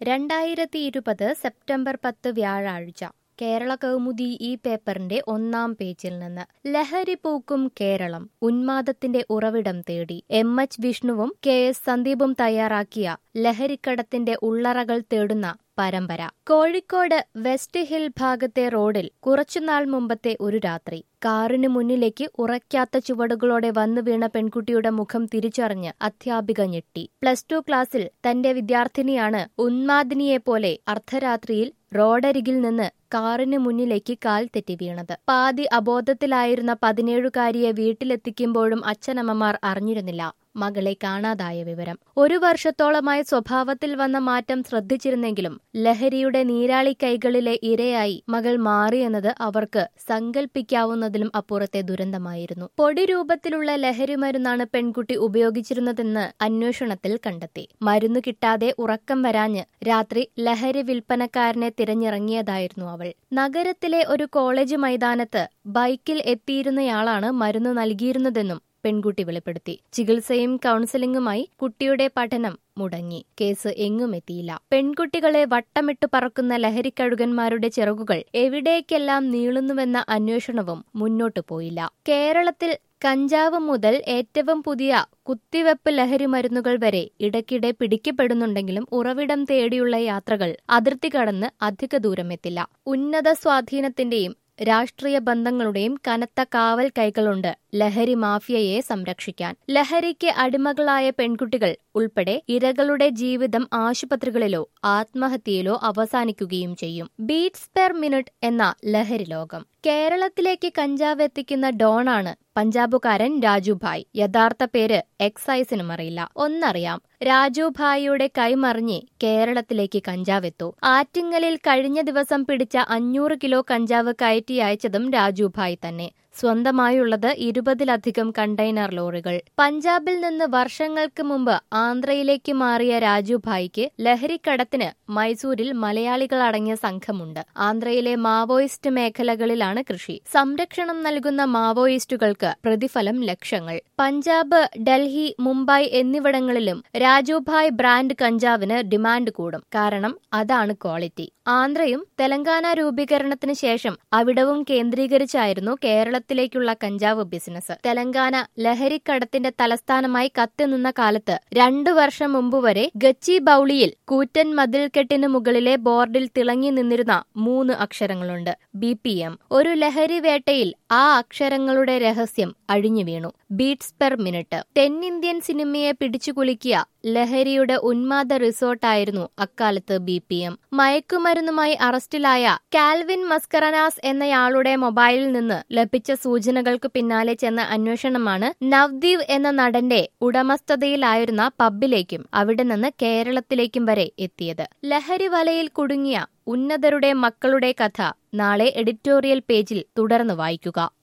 രണ്ടായിരത്തി ഇരുപത് സെപ്റ്റംബർ പത്ത് വ്യാഴാഴ്ച കേരള കൗമുദി ഈ പേപ്പറിന്റെ ഒന്നാം പേജിൽ നിന്ന് ലഹരി പൂക്കും കേരളം ഉന്മാദത്തിന്റെ ഉറവിടം തേടി എം എച്ച് വിഷ്ണുവും കെ എസ് സന്ദീപും തയ്യാറാക്കിയ ലഹരിക്കടത്തിന്റെ ഉള്ളറകൾ തേടുന്ന പരമ്പര കോഴിക്കോട് വെസ്റ്റ് ഹിൽ ഭാഗത്തെ റോഡിൽ കുറച്ചുനാൾ മുമ്പത്തെ ഒരു രാത്രി കാറിന് മുന്നിലേക്ക് ഉറയ്ക്കാത്ത ചുവടുകളോടെ വന്നു വീണ പെൺകുട്ടിയുടെ മുഖം തിരിച്ചറിഞ്ഞ് അധ്യാപിക ഞെട്ടി പ്ലസ് ടു ക്ലാസ്സിൽ തന്റെ വിദ്യാർത്ഥിനിയാണ് ഉന്മാദിനിയെപ്പോലെ അർദ്ധരാത്രിയിൽ റോഡരികിൽ നിന്ന് കാറിന് മുന്നിലേക്ക് കാൽ തെറ്റി വീണത് പാതി അബോധത്തിലായിരുന്ന പതിനേഴുകാരിയെ വീട്ടിലെത്തിക്കുമ്പോഴും അച്ഛനമ്മമാർ അറിഞ്ഞിരുന്നില്ല മകളെ കാണാതായ വിവരം ഒരു വർഷത്തോളമായി സ്വഭാവത്തിൽ വന്ന മാറ്റം ശ്രദ്ധിച്ചിരുന്നെങ്കിലും ലഹരിയുടെ നീരാളി കൈകളിലെ ഇരയായി മകൾ മാറിയെന്നത് അവർക്ക് സങ്കല്പിക്കാവുന്നതിലും അപ്പുറത്തെ ദുരന്തമായിരുന്നു പൊടി രൂപത്തിലുള്ള ലഹരി മരുന്നാണ് പെൺകുട്ടി ഉപയോഗിച്ചിരുന്നതെന്ന് അന്വേഷണത്തിൽ കണ്ടെത്തി മരുന്ന് കിട്ടാതെ ഉറക്കം വരാഞ്ഞ് രാത്രി ലഹരി വിൽപ്പനക്കാരനെ തിരഞ്ഞിറങ്ങിയതായിരുന്നു അവൾ നഗരത്തിലെ ഒരു കോളേജ് മൈതാനത്ത് ബൈക്കിൽ എത്തിയിരുന്നയാളാണ് മരുന്ന് നൽകിയിരുന്നതെന്നും പെൺകുട്ടി വെളിപ്പെടുത്തി ചികിത്സയും കൗൺസിലിംഗുമായി കുട്ടിയുടെ പഠനം മുടങ്ങി കേസ് എങ്ങും എത്തിയില്ല പെൺകുട്ടികളെ വട്ടമിട്ട് പറക്കുന്ന ലഹരിക്കഴുകന്മാരുടെ ചിറകുകൾ എവിടേക്കെല്ലാം നീളുന്നുവെന്ന അന്വേഷണവും മുന്നോട്ടു പോയില്ല കേരളത്തിൽ കഞ്ചാവ് മുതൽ ഏറ്റവും പുതിയ കുത്തിവെപ്പ് ലഹരി മരുന്നുകൾ വരെ ഇടയ്ക്കിടെ പിടിക്കപ്പെടുന്നുണ്ടെങ്കിലും ഉറവിടം തേടിയുള്ള യാത്രകൾ അതിർത്തി കടന്ന് അധിക ദൂരമെത്തില്ല ഉന്നത സ്വാധീനത്തിന്റെയും രാഷ്ട്രീയ ബന്ധങ്ങളുടെയും കനത്ത കാവൽ കൈകളുണ്ട് ലഹരി മാഫിയയെ സംരക്ഷിക്കാൻ ലഹരിക്ക് അടിമകളായ പെൺകുട്ടികൾ ഉൾപ്പെടെ ഇരകളുടെ ജീവിതം ആശുപത്രികളിലോ ആത്മഹത്യയിലോ അവസാനിക്കുകയും ചെയ്യും ബീറ്റ്സ് പെർ മിനിറ്റ് എന്ന ലഹരി ലോകം കേരളത്തിലേക്ക് കഞ്ചാവ് എത്തിക്കുന്ന ഡോണാണ് പഞ്ചാബുകാരൻ രാജുഭായ് യഥാർത്ഥ പേര് എക്സൈസിനും അറിയില്ല ഒന്നറിയാം രാജുഭായിയുടെ കൈമറിഞ്ഞ് കേരളത്തിലേക്ക് കഞ്ചാവ് എത്തൂ ആറ്റിങ്ങലിൽ കഴിഞ്ഞ ദിവസം പിടിച്ച അഞ്ഞൂറ് കിലോ കഞ്ചാവ് കയറ്റി അയച്ചതും രാജുഭായ് തന്നെ സ്വന്തമായുള്ളത് ഇരുപതിലധികം കണ്ടെയ്നർ ലോറികൾ പഞ്ചാബിൽ നിന്ന് വർഷങ്ങൾക്ക് മുമ്പ് ആന്ധ്രയിലേക്ക് മാറിയ രാജുഭായിക്ക് ലഹരിക്കടത്തിന് മൈസൂരിൽ മലയാളികളടങ്ങിയ സംഘമുണ്ട് ആന്ധ്രയിലെ മാവോയിസ്റ്റ് മേഖലകളിലാണ് കൃഷി സംരക്ഷണം നൽകുന്ന മാവോയിസ്റ്റുകൾക്ക് പ്രതിഫലം ലക്ഷങ്ങൾ പഞ്ചാബ് ഡൽഹി മുംബൈ എന്നിവിടങ്ങളിലും രാജുഭായ് ബ്രാൻഡ് കഞ്ചാവിന് ഡിമാൻഡ് കൂടും കാരണം അതാണ് ക്വാളിറ്റി ആന്ധ്രയും തെലങ്കാന രൂപീകരണത്തിന് ശേഷം അവിടവും കേന്ദ്രീകരിച്ചായിരുന്നു കേരളത്തിലേക്കുള്ള കഞ്ചാവ് ബിസിനസ് തെലങ്കാന ലഹരിക്കടത്തിന്റെ തലസ്ഥാനമായി കത്തിനിന്ന കാലത്ത് രണ്ടു വർഷം മുമ്പ് വരെ ഗച്ചി ബൌളിയിൽ കൂറ്റൻ മതിൽക്കെട്ടിന് മുകളിലെ ബോർഡിൽ തിളങ്ങി നിന്നിരുന്ന മൂന്ന് അക്ഷരങ്ങളുണ്ട് ബി പി എം ഒരു ലഹരി വേട്ടയിൽ ആ അക്ഷരങ്ങളുടെ രഹസ്യം അഴിഞ്ഞു വീണു ബീറ്റ്സ് പെർ മിനിറ്റ് തെന്നിന്ത്യൻ സിനിമയെ പിടിച്ചുകുലുക്കിയ ലഹരിയുടെ ഉന്മാദ റിസോർട്ടായിരുന്നു അക്കാലത്ത് ബി പി എം മയക്കുമരുന്നുമായി അറസ്റ്റിലായ കാൽവിൻ മസ്കറനാസ് എന്നയാളുടെ മൊബൈലിൽ നിന്ന് ലഭിച്ച സൂചനകൾക്ക് പിന്നാലെ ചെന്ന അന്വേഷണമാണ് നവ്ദീപ് എന്ന നടന്റെ ഉടമസ്ഥതയിലായിരുന്ന പബ്ബിലേക്കും അവിടെ നിന്ന് കേരളത്തിലേക്കും വരെ എത്തിയത് ലഹരി വലയിൽ കുടുങ്ങിയ ഉന്നതരുടെ മക്കളുടെ കഥ നാളെ എഡിറ്റോറിയൽ പേജിൽ തുടർന്ന് വായിക്കുക